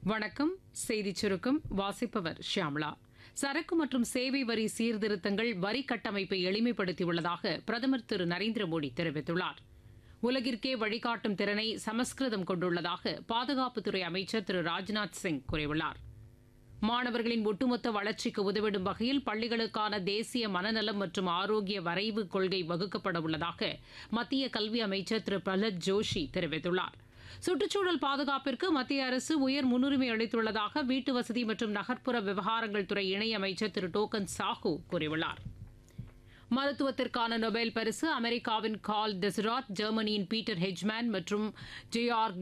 வணக்கம் செய்திச் சுருக்கம் வாசிப்பவர் ஷியாம்லா சரக்கு மற்றும் சேவை வரி சீர்திருத்தங்கள் வரி கட்டமைப்பை எளிமைப்படுத்தியுள்ளதாக பிரதமர் திரு நரேந்திர மோடி தெரிவித்துள்ளார் உலகிற்கே வழிகாட்டும் திறனை சமஸ்கிருதம் கொண்டுள்ளதாக பாதுகாப்புத்துறை அமைச்சர் திரு ராஜ்நாத் சிங் கூறியுள்ளார் மாணவர்களின் ஒட்டுமொத்த வளர்ச்சிக்கு உதவிடும் வகையில் பள்ளிகளுக்கான தேசிய மனநலம் மற்றும் ஆரோக்கிய வரைவு கொள்கை வகுக்கப்பட உள்ளதாக மத்திய கல்வி அமைச்சர் திரு பிரஹ்லத் ஜோஷி தெரிவித்துள்ளார் சுற்றுச்சூழல் பாதுகாப்பிற்கு மத்திய அரசு உயர் முன்னுரிமை அளித்துள்ளதாக வீட்டு வசதி மற்றும் நகர்ப்புற விவகாரங்கள் துறை இணையமைச்சர் திரு டோக்கன் சாஹூ கூறியுள்ளார் மருத்துவத்திற்கான நொபேல் பரிசு அமெரிக்காவின் கால் டெசராட் ஜெர்மனியின் பீட்டர் ஹெஜ்மேன் மற்றும் ஜே ஆர்